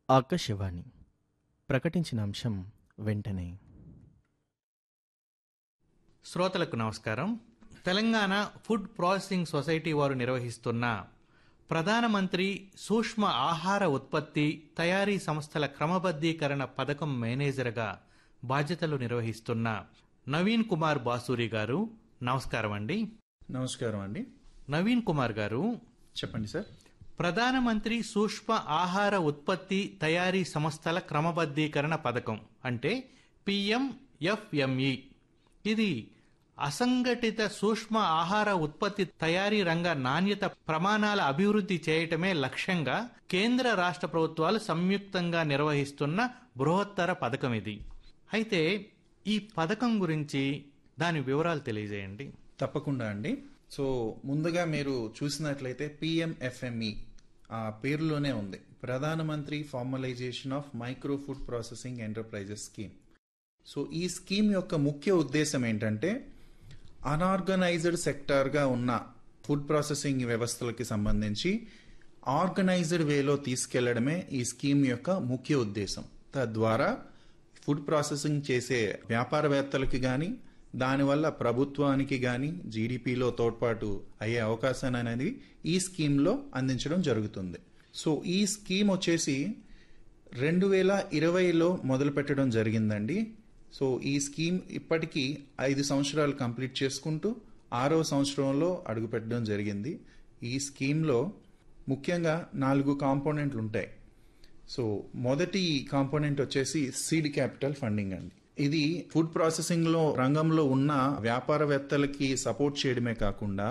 ఆకాశవాణి ప్రకటించిన అంశం వెంటనే శ్రోతలకు నమస్కారం తెలంగాణ ఫుడ్ ప్రాసెసింగ్ సొసైటీ వారు నిర్వహిస్తున్న ప్రధానమంత్రి సూక్ష్మ ఆహార ఉత్పత్తి తయారీ సంస్థల క్రమబద్ధీకరణ పథకం మేనేజర్గా బాధ్యతలు నిర్వహిస్తున్న నవీన్ కుమార్ బాసూరి గారు నమస్కారం అండి నమస్కారం అండి నవీన్ కుమార్ గారు చెప్పండి సార్ ప్రధానమంత్రి సూక్ష్మ ఆహార ఉత్పత్తి తయారీ సంస్థల క్రమబద్ధీకరణ పథకం అంటే పిఎంఎఫ్ఎంఈ ఇది అసంఘటిత సూక్ష్మ ఆహార ఉత్పత్తి తయారీ రంగ నాణ్యత ప్రమాణాల అభివృద్ధి చేయటమే లక్ష్యంగా కేంద్ర రాష్ట్ర ప్రభుత్వాలు సంయుక్తంగా నిర్వహిస్తున్న బృహత్తర పథకం ఇది అయితే ఈ పథకం గురించి దాని వివరాలు తెలియజేయండి తప్పకుండా అండి సో ముందుగా మీరు చూసినట్లయితే పిఎంఎఫ్ఎంఈ ఆ పేరులోనే ఉంది ప్రధానమంత్రి formalisation of micro food processing enterprises scheme so ఈ స్కీమ్ యొక్క ముఖ్య ఉద్దేశం ఏంటంటే అనార్గనైజ్డ్ సెక్టార్గా ఉన్న ఫుడ్ ప్రాసెసింగ్ వ్యవస్థలకి సంబంధించి ఆర్గనైజ్డ్ వేలో తీసుకెళ్లడమే ఈ స్కీమ్ యొక్క ముఖ్య ఉద్దేశం తద్వారా ఫుడ్ ప్రాసెసింగ్ చేసే వ్యాపారవేత్తలకి కానీ దానివల్ల ప్రభుత్వానికి కానీ జీడిపిలో తోడ్పాటు అయ్యే అవకాశాన్ని అనేది ఈ స్కీమ్లో అందించడం జరుగుతుంది సో ఈ స్కీమ్ వచ్చేసి రెండు వేల ఇరవైలో మొదలు పెట్టడం జరిగిందండి సో ఈ స్కీమ్ ఇప్పటికీ ఐదు సంవత్సరాలు కంప్లీట్ చేసుకుంటూ ఆరవ సంవత్సరంలో అడుగుపెట్టడం జరిగింది ఈ స్కీమ్లో ముఖ్యంగా నాలుగు కాంపోనెంట్లు ఉంటాయి సో మొదటి కాంపోనెంట్ వచ్చేసి సీడ్ క్యాపిటల్ ఫండింగ్ అండి ఇది ఫుడ్ ప్రాసెసింగ్ లో రంగంలో ఉన్న వ్యాపారవేత్తలకి సపోర్ట్ చేయడమే కాకుండా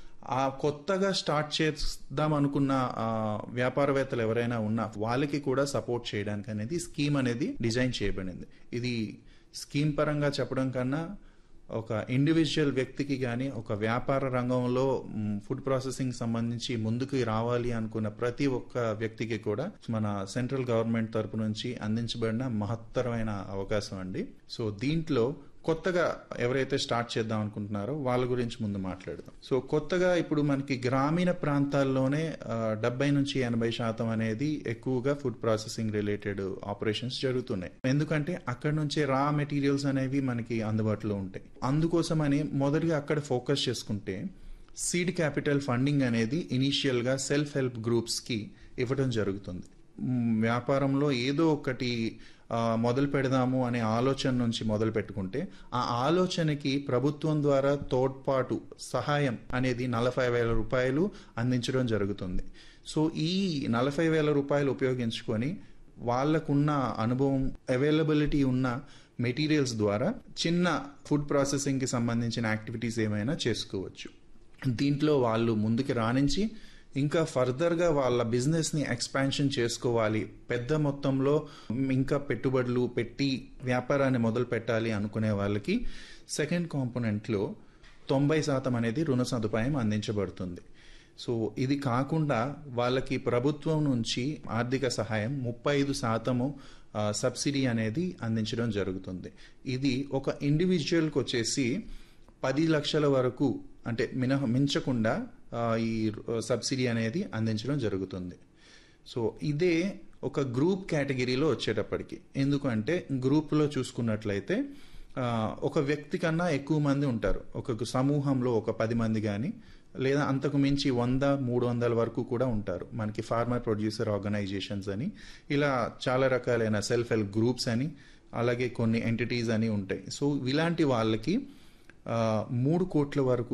ఆ కొత్తగా స్టార్ట్ చేద్దాం అనుకున్న ఆ, వ్యాపారవేత్తలు ఎవరైనా ఉన్నా వాళ్ళకి కూడా సపోర్ట్ చేయడానికి అనేది స్కీమ్ అనేది డిజైన్ చేయబడింది ఇది స్కీమ్ పరంగా చెప్పడం కన్నా ఒక ఇండివిజువల్ వ్యక్తికి కానీ ఒక వ్యాపార రంగంలో మ్, ఫుడ్ ప్రాసెసింగ్ సంబంధించి ముందుకు రావాలి అనుకున్న ప్రతి ఒక్క వ్యక్తికి కూడా మన సెంట్రల్ గవర్నమెంట్ తరపు నుంచి అందించబడిన మహత్తరమైన అవకాశం అండి సో దీంట్లో కొత్తగా ఎవరైతే స్టార్ట్ చేద్దాం అనుకుంటున్నారో వాళ్ళ గురించి ముందు మాట్లాడదాం సో కొత్తగా ఇప్పుడు మనకి గ్రామీణ ప్రాంతాల్లోనే ఆ, డెబ్బై నుంచి ఎనభై శాతం అనేది ఎక్కువగా ఫుడ్ ప్రాసెసింగ్ రిలేటెడ్ ఆపరేషన్స్ జరుగుతున్నాయి ఎందుకంటే అక్కడ నుంచే రా మెటీరియల్స్ అనేవి మనకి అందుబాటులో ఉంటాయి అందుకోసమని మొదటిగా అక్కడ ఫోకస్ చేసుకుంటే సీడ్ క్యాపిటల్ ఫండింగ్ అనేది ఇనీషియల్ గా సెల్ఫ్ హెల్ప్ గ్రూప్స్ కి ఇవ్వడం జరుగుతుంది మ్, వ్యాపారంలో ఏదో ఒకటి ఆ, మొదలు పెడదాము అనే ఆలోచన నుంచి మొదలు పెట్టుకుంటే ఆ ఆలోచనకి ప్రభుత్వం ద్వారా తోడ్పాటు సహాయం అనేది నలభై వేల రూపాయలు అందించడం జరుగుతుంది సో ఈ నలభై వేల రూపాయలు ఉపయోగించుకొని వాళ్ళకున్న అనుభవం అవైలబిలిటీ ఉన్న మెటీరియల్స్ ద్వారా చిన్న ఫుడ్ ప్రాసెసింగ్ కి సంబంధించిన యాక్టివిటీస్ ఏమైనా చేసుకోవచ్చు దీంట్లో వాళ్ళు ముందుకు రాణించి ఇంకా ఫర్దర్ గా వాళ్ళ బిజినెస్ ని ఎక్స్పాన్షన్ చేసుకోవాలి పెద్ద మొత్తంలో ఇంకా పెట్టుబడులు పెట్టి వ్యాపారాన్ని మొదలు పెట్టాలి అనుకునే వాళ్ళకి సెకండ్ కాంపోనెంట్ లో తొంభై శాతం అనేది రుణ సదుపాయం అందించబడుతుంది సో ఇది కాకుండా వాళ్ళకి ప్రభుత్వం నుంచి ఆర్థిక సహాయం ముప్పై ఐదు శాతము ఆ, సబ్సిడీ అనేది అందించడం జరుగుతుంది ఇది ఒక ఇండివిజువల్కి వచ్చేసి పది లక్షల వరకు అంటే మినహ మించకుండా ఆ, ఈ సబ్సిడీ అనేది అందించడం జరుగుతుంది సో ఇదే ఒక గ్రూప్ కేటగిరీలో వచ్చేటప్పటికి ఎందుకంటే గ్రూప్లో చూసుకున్నట్లయితే ఆ, ఒక వ్యక్తి కన్నా ఎక్కువ మంది ఉంటారు ఒక సమూహంలో ఒక పది మంది కానీ లేదా అంతకు మించి వంద మూడు వందల వరకు కూడా ఉంటారు మనకి ఫార్మర్ ప్రొడ్యూసర్ ఆర్గనైజేషన్స్ అని ఇలా చాలా రకాలైన సెల్ఫ్ హెల్ప్ గ్రూప్స్ అని అలాగే కొన్ని ఎంటిటీస్ అని ఉంటాయి సో ఇలాంటి వాళ్ళకి ఆ, మూడు కోట్ల వరకు